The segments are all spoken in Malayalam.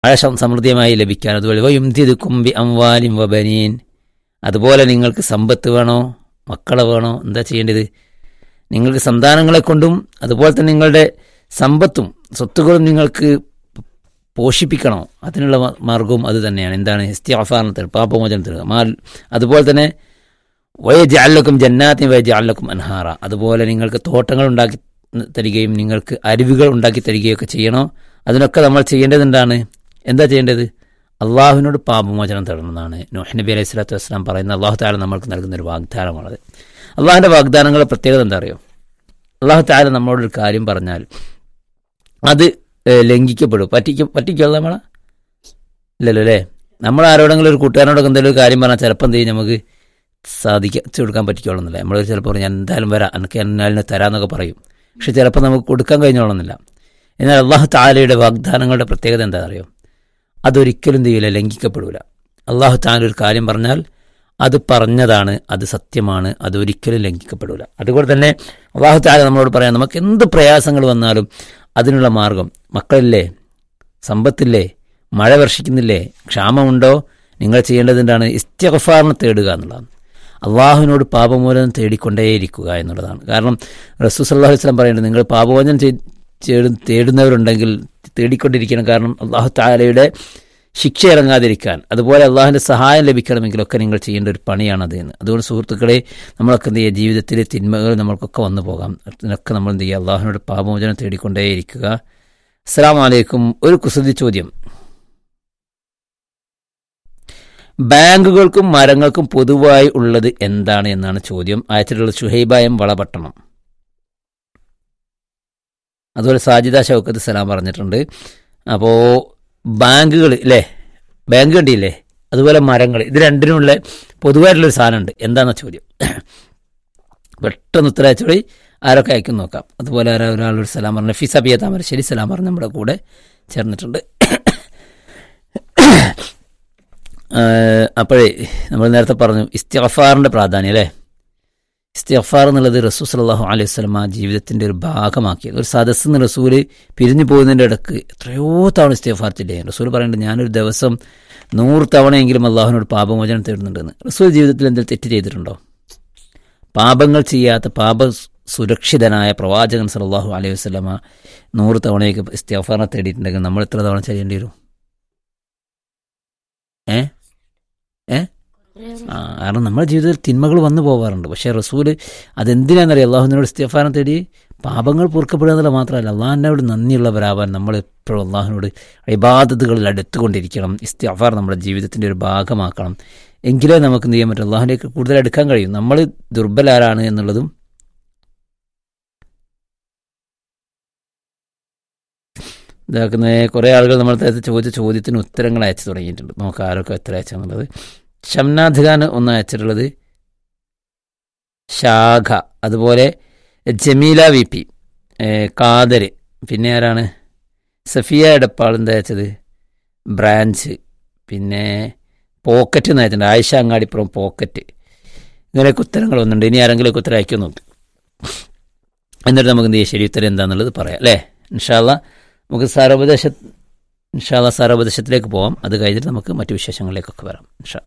മഴ സം- സമൃദ്ധിയമായി ലഭിക്കാൻ അതുപോലെ വയുംതിദുക്കും ബി അംവാലിം വബനീൻ അതുപോലെ നിങ്ങൾക്ക് സമ്പത്ത് വേണോ മക്കളെ വേണോ എന്താ ചെയ്യേണ്ടത് നിങ്ങൾക്ക് സന്താനങ്ങളെ കൊണ്ടും അതുപോലെ തന്നെ നിങ്ങളുടെ സമ്പത്തും സ്വത്തുക്കളും നിങ്ങൾക്ക് പോഷിപ്പിക്കണോ അതിനുള്ള മ- മാർഗവും അത് തന്നെയാണ് എന്താണ് ഇസ്തിഅഫാനത്തിന് പാപമോചനത്തിന് മാൽ അതുപോലെ തന്നെ വയജാലക്കും ജന്നാത്തി വയജാലക്കും അൻഹാറ അതുപോലെ നിങ്ങൾക്ക് തോട്ടങ്ങൾ ഉണ്ടാക്കി തരികയും നിങ്ങൾക്ക് അരുവികൾ ഉണ്ടാക്കി തരികയൊക്കെ ചെയ്യണോ അതിനൊക്കെ നമ്മൾ ചെയ്യേണ്ടത് എന്താണ് എന്താ ചെയ്യേണ്ടത് അള്ളാഹുവിനോട് പാപമോചനം തേടുന്നതാണ് നോഹ് നബി അലൈഹി സ്വലാത്തു വസ്സലാം പറയുന്ന അള്ളാഹു താല നമ്മൾക്ക് നൽകുന്ന ഒരു വാഗ്ദാനമാണത് അള്ളാഹിൻ്റെ വാഗ്ദാനങ്ങളുടെ പ്രത്യേകത എന്താ അറിയോ അള്ളാഹു താല നമ്മളോടൊരു കാര്യം പറഞ്ഞാൽ അത് ഏഹ്, ലംഘിക്കപ്പെടും പറ്റിക്ക പറ്റിക്കുള്ള നമ്മളെ ഇല്ലല്ലോ അല്ലേ നമ്മൾ ആരോടെങ്കിലും ഒരു കൂട്ടുകാരനോടൊക്കെ എന്തെങ്കിലും ഒരു കാര്യം പറഞ്ഞാൽ ചിലപ്പോൾ എന്ത് ചെയ്യും നമുക്ക് സാധിച്ചു കൊടുക്കാൻ പറ്റിക്കോളുന്നില്ല നമ്മൾ ചിലപ്പോൾ പറയും, ഞാൻ എന്തായാലും വരാം എനിക്ക് എന്നാലിനെ തരാമെന്നൊക്കെ പറയും പക്ഷെ ചിലപ്പോൾ നമുക്ക് കൊടുക്കാൻ കഴിഞ്ഞോളുന്നില്ല എന്നാൽ അള്ളാഹു താലയുടെ വാഗ്ദാനങ്ങളുടെ പ്രത്യേകത എന്താ അറിയോ അതൊരിക്കലും എന്ത് ചെയ്യില്ല ലംഘിക്കപ്പെടില്ല അള്ളാഹു താല ഒരു കാര്യം പറഞ്ഞാൽ അത് പറഞ്ഞതാണ് അത് സത്യമാണ് അത് ഒരിക്കലും ലംഘിക്കപ്പെടില്ല അതുകൊണ്ട് തന്നെ അള്ളാഹു താല നമ്മളോട് പറയാം നമുക്ക് എന്ത് പ്രയാസങ്ങൾ വന്നാലും അതിനുള്ള മാർഗം മക്കളില്ലേ സമ്പത്തില്ലേ മഴ വർഷിക്കുന്നില്ലേ ക്ഷാമമുണ്ടോ നിങ്ങൾ ചെയ്യേണ്ടത് എന്താണ് ഇസ്ത്യഗഫാറിനെ തേടുക എന്നുള്ളതാണ് അള്ളാഹുവിനോട് പാപമോചനം തേടിക്കൊണ്ടേയിരിക്കുക എന്നുള്ളതാണ് കാരണം റസൂസ് അള്ളാഹു വസ്ലാം പറയുന്നത് നിങ്ങൾ പാപമോചനം ചെയ്- തേടു- തേടുന്നവരുണ്ടെങ്കിൽ തേടിക്കൊണ്ടിരിക്കണം കാരണം അള്ളാഹു താലയുടെ ശിക്ഷ ഇറങ്ങാതിരിക്കാൻ അതുപോലെ അള്ളാഹുവിൻ്റെ സഹായം ലഭിക്കണമെങ്കിലൊക്കെ നിങ്ങൾ ചെയ്യേണ്ട ഒരു പണിയാണത് എന്ന് അതുകൊണ്ട് സുഹൃത്തുക്കളെ നമ്മളൊക്കെ എന്ത് ചെയ്യുക ജീവിതത്തിലെ തിന്മകൾ നമ്മൾക്കൊക്കെ വന്നു പോകാം അതിനൊക്കെ നമ്മൾ എന്ത് ചെയ്യുക അള്ളാഹുവിനോട് പാപമോചനം തേടിക്കൊണ്ടേയിരിക്കുക അസ്സാം വലൈക്കും ഒരു കുസൃതി ചോദ്യം ബാങ്കുകൾക്കും മരങ്ങൾക്കും പൊതുവായി ഉള്ളത് എന്താണ് എന്നാണ് ചോദ്യം അയച്ചിട്ടുള്ളത് ഷുഹൈബായം വളപട്ടണം അതുപോലെ സാജിദ ഷൗക്കത്ത് സലാം പറഞ്ഞിട്ടുണ്ട് അപ്പോൾ ബാങ്കുകൾ ഇല്ലേ ബാങ്ക് കണ്ടില്ലേ അതുപോലെ മരങ്ങൾ ഇത് രണ്ടിനുമുള്ള പൊതുവായിട്ടുള്ളൊരു സാധനമുണ്ട് എന്താണെന്ന ചോദ്യം പെട്ടെന്ന് ഉത്തരവച്ചോടി ആരൊക്കെ അയക്കും നോക്കാം അതുപോലെ ആരാ ഒരാളൊരു സലാം പറഞ്ഞു ഫിസ ബിയ താമരശ്ശേരി സലാം പറഞ്ഞ് നമ്മുടെ കൂടെ ചേർന്നിട്ടുണ്ട് ഏഹ് അപ്പോഴേ നമ്മൾ നേരത്തെ പറഞ്ഞു ഇസ്തിഗഫാറിൻ്റെ പ്രാധാന്യം അല്ലേ ഇസ്തിഗഫാർ എന്നുള്ളത് റസൂൽ സല്ലല്ലാഹു അലൈഹി വസല്ലം ആ ജീവിതത്തിൻ്റെ ഒരു ഭാഗമാക്കിയത് ഒരു സദസ്സ് നിന്ന് റസൂല് പിരിഞ്ഞു പോകുന്നതിൻ്റെ ഇടക്ക് എത്രയോ തവണ ഇസ്തിഗഫാർ ചെല്ലുകയും റസൂൽ പറയുന്നുണ്ട് ഞാനൊരു ദിവസം നൂറ് തവണയെങ്കിലും അള്ളാഹുവിനോട് പാപമോചനം തേടുന്നുണ്ടെന്ന് റസൂൽ ജീവിതത്തിൽ എന്തെങ്കിലും തെറ്റ് ചെയ്തിട്ടുണ്ടോ പാപങ്ങൾ ചെയ്യാത്ത പാപ സുരക്ഷിതനായ പ്രവാചകൻ സല്ലല്ലാഹു അലൈഹി വസല്ലമ നൂറ് തവണയൊക്കെ ഇസ്തിഗഫാറിനെ തേടിയിട്ടുണ്ടെങ്കിൽ നമ്മൾ എത്ര തവണ ചെയ്യേണ്ടി വരും ഏ ഏ ആ കാരണം നമ്മുടെ ജീവിതത്തിൽ തിന്മകൾ വന്നു പോകാറുണ്ട് പക്ഷേ റസൂല് അതെന്തിനാണെന്നറിയാം അള്ളാഹുവിനോട് ഇസ്തിഫാനം തേടി പാപങ്ങൾ പൊറുക്കപ്പെടുക എന്നുള്ള മാത്രമല്ല അള്ളാഹിനോട് നന്ദിയുള്ളവരാവാൻ നമ്മൾ എപ്പോഴും അള്ളാഹുവിനോട് ഇബാദത്തുകളിൽ അടുത്തുകൊണ്ടിരിക്കണം ഇസ്തിഫാർ നമ്മുടെ ജീവിതത്തിൻ്റെ ഒരു ഭാഗമാക്കണം എങ്കിലേ നമുക്ക് എന്ത് ചെയ്യാൻ പറ്റും അള്ളാഹുലേക്ക് കൂടുതൽ അടുക്കാൻ കഴിയും നമ്മൾ ദുർബലാരാണ് എന്നുള്ളതും ഇതാക്കുന്ന കുറേ ആളുകൾ നമ്മൾ നേരത്തെ ചോദിച്ച ചോദ്യത്തിന് ഉത്തരങ്ങൾ അയച്ചു തുടങ്ങിയിട്ടുണ്ട് നമുക്ക് ആരൊക്കെ ഉത്തരം അയച്ചെന്നുള്ളത് ഷംനാഥ് ഖാൻ ഒന്ന് അയച്ചിട്ടുള്ളത് ശാഖ അതുപോലെ ജമീല വി പി കാദർ പിന്നെ ആരാണ് സഫിയ എടപ്പാൾ എന്താ അയച്ചത് ബ്രാഞ്ച് പിന്നെ പോക്കറ്റ് എന്ന് അയച്ചിട്ടുണ്ട് ആയിഷ അങ്ങാടിപ്പുറം പോക്കറ്റ് ഇങ്ങനെയൊക്കെ ഉത്തരങ്ങൾ വന്നിട്ടുണ്ട് ഇനി ആരെങ്കിലും ഉത്തരം അയക്കും നോക്ക് എന്നിട്ട് നമുക്ക് എന്ത് ചെയ്യാം ശരി ഉത്തരം എന്താണെന്നുള്ളത് പറയാം അല്ലേ ഇൻഷാല്ല നമുക്ക് സാരോപദേശ ഇൻഷാല്ല സാരോപദേശത്തിലേക്ക് പോവാം അത് കഴിഞ്ഞിട്ട് നമുക്ക് മറ്റു വിശേഷങ്ങളിലേക്കൊക്കെ വരാം ഇൻഷാ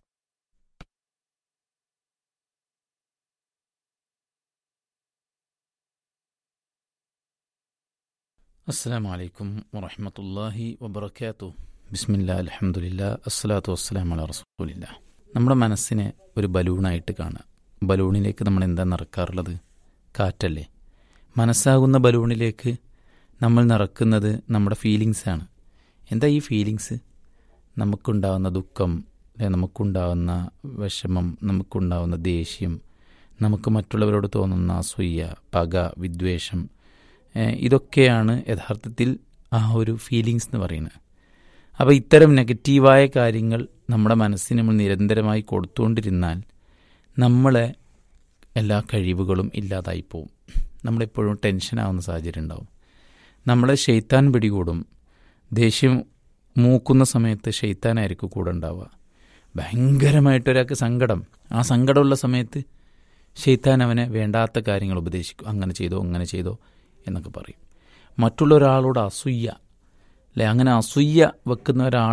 അസ്സാം വലൈക്കും വറഹമത്തല്ലാഹി വബർക്കാത്തു ബിസ്മില്ല അലഹമുല്ല അസ്സലാത്തു വസ്സലാം അല റസൂലില്ല നമ്മുടെ മനസ്സിനെ ഒരു ബലൂണായിട്ട് കാണുക ബലൂണിലേക്ക് നമ്മൾ എന്താ നിറക്കാറുള്ളത് കാറ്റല്ലേ മനസ്സാകുന്ന ബലൂണിലേക്ക് നമ്മൾ നിറക്കുന്നത് നമ്മുടെ ഫീലിങ്സാണ് എന്താ ഈ ഫീലിങ്സ് നമുക്കുണ്ടാവുന്ന ദുഃഖം അല്ലെ നമുക്കുണ്ടാവുന്ന വിഷമം നമുക്കുണ്ടാവുന്ന ദേഷ്യം നമുക്ക് മറ്റുള്ളവരോട് തോന്നുന്ന അസൂയ പക വിദ്വേഷം ഏഹ് ഇതൊക്കെയാണ് യഥാർത്ഥത്തിൽ ആ ഒരു ഫീലിങ്സ് എന്ന് പറയുന്നത് അപ്പോൾ ഇത്തരം നെഗറ്റീവായ കാര്യങ്ങൾ നമ്മുടെ മനസ്സിന് നമ്മൾ നിരന്തരമായി കൊടുത്തുകൊണ്ടിരുന്നാൽ നമ്മളെ എല്ലാ കഴിവുകളും ഇല്ലാതായി പോവും നമ്മളെപ്പോഴും ടെൻഷനാവുന്ന സാഹചര്യം ഉണ്ടാവും നമ്മളെ ഷെയ്ത്താൻ പിടികൂടും ദേഷ്യം മൂക്കുന്ന സമയത്ത് ഷെയ്ത്താനായിരിക്കും കൂടെ ഉണ്ടാവുക ഭയങ്കരമായിട്ടൊരാൾക്ക് സങ്കടം ആ സങ്കടമുള്ള സമയത്ത് ഷെയ്ത്താൻ അവനെ വേണ്ടാത്ത കാര്യങ്ങൾ ഉപദേശിക്കും അങ്ങനെ ചെയ്തോ അങ്ങനെ ചെയ്തോ എന്നൊക്കെ പറയും മറ്റുള്ള ഒരാളോട് അസൂയ അല്ലെ അങ്ങനെ അസൂയ വെക്കുന്ന ഒരാൾ